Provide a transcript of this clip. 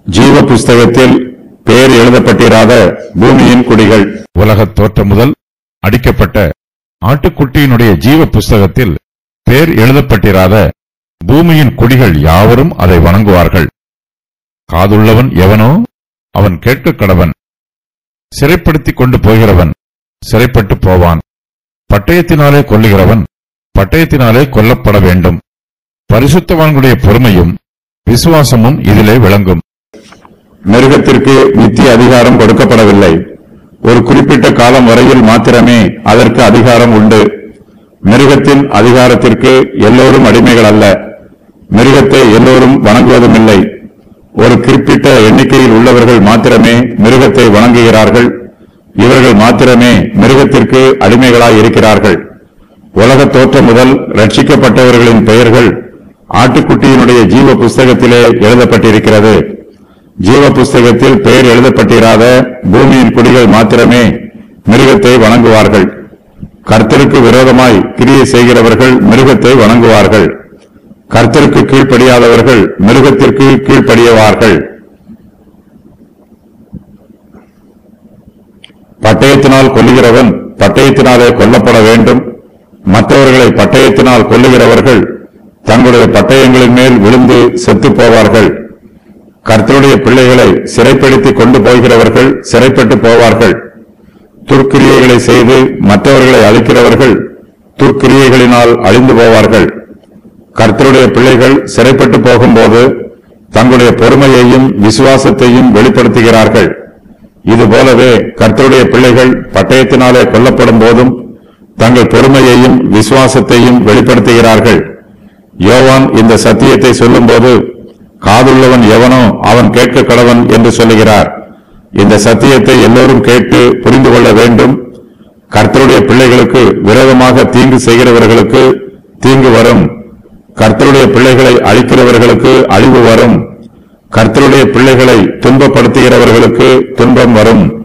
ஜீவ புஸ்தகத்தில் பெயர் எழுதப்பட்டிராத பூமியின் குடிகள் உலகத் தோற்றம் முதல் அடிக்கப்பட்ட ஆட்டுக்குட்டியினுடைய ஜீவ புஸ்தகத்தில் பேர் எழுதப்பட்டிராத பூமியின் குடிகள் யாவரும் அதை வணங்குவார்கள் காதுள்ளவன் எவனோ அவன் கேட்க கடவன் சிறைப்படுத்திக் கொண்டு போகிறவன் சிறைப்பட்டு போவான் பட்டயத்தினாலே கொல்லுகிறவன் பட்டயத்தினாலே கொல்லப்பட வேண்டும் பரிசுத்தவான்களுடைய பொறுமையும் விசுவாசமும் இதிலே விளங்கும் மிருகத்திற்கு நித்திய அதிகாரம் கொடுக்கப்படவில்லை ஒரு குறிப்பிட்ட காலம் வரையில் மாத்திரமே அதற்கு அதிகாரம் உண்டு மிருகத்தின் அதிகாரத்திற்கு எல்லோரும் அடிமைகள் அல்ல மிருகத்தை எல்லோரும் வணங்குவதும் இல்லை ஒரு குறிப்பிட்ட எண்ணிக்கையில் உள்ளவர்கள் மாத்திரமே மிருகத்தை வணங்குகிறார்கள் இவர்கள் மாத்திரமே மிருகத்திற்கு அடிமைகளாய் இருக்கிறார்கள் உலக தோற்றம் முதல் ரட்சிக்கப்பட்டவர்களின் பெயர்கள் ஆட்டுக்குட்டியினுடைய ஜீவ புஸ்தகத்திலே எழுதப்பட்டிருக்கிறது ஜீவ புஸ்தகத்தில் பெயர் எழுதப்பட்டிராத பூமியின் குடிகள் மாத்திரமே மிருகத்தை வணங்குவார்கள் கர்த்தருக்கு விரோதமாய் கிரியை செய்கிறவர்கள் மிருகத்தை வணங்குவார்கள் கர்த்தருக்கு கீழ்ப்படியாதவர்கள் மிருகத்திற்கு கீழ்ப்படியவார்கள் பட்டயத்தினால் கொல்லுகிறவன் பட்டயத்தினாலே கொல்லப்பட வேண்டும் மற்றவர்களை பட்டயத்தினால் கொல்லுகிறவர்கள் தங்களுடைய பட்டயங்களின் மேல் விழுந்து செத்துப் போவார்கள் கர்த்தருடைய பிள்ளைகளை சிறைப்படுத்தி கொண்டு போகிறவர்கள் சிறைப்பட்டு போவார்கள் துர்க்கிரியைகளை செய்து மற்றவர்களை அழிக்கிறவர்கள் துர்க்கிரியைகளினால் அழிந்து போவார்கள் கர்த்தருடைய பிள்ளைகள் சிறைப்பட்டு போகும்போது தங்களுடைய பொறுமையையும் விசுவாசத்தையும் வெளிப்படுத்துகிறார்கள் இதுபோலவே கர்த்தருடைய பிள்ளைகள் பட்டயத்தினாலே கொல்லப்படும் போதும் தங்கள் பொறுமையையும் விசுவாசத்தையும் வெளிப்படுத்துகிறார்கள் யோவான் இந்த சத்தியத்தை சொல்லும்போது காதுள்ளவன் எவனோ அவன் கேட்க கடவன் என்று சொல்லுகிறார் இந்த சத்தியத்தை எல்லோரும் கேட்டு புரிந்து கொள்ள வேண்டும் கர்த்தருடைய பிள்ளைகளுக்கு விரோதமாக தீங்கு செய்கிறவர்களுக்கு தீங்கு வரும் கர்த்தருடைய பிள்ளைகளை அழிக்கிறவர்களுக்கு அழிவு வரும் கர்த்தருடைய பிள்ளைகளை துன்பப்படுத்துகிறவர்களுக்கு துன்பம் வரும்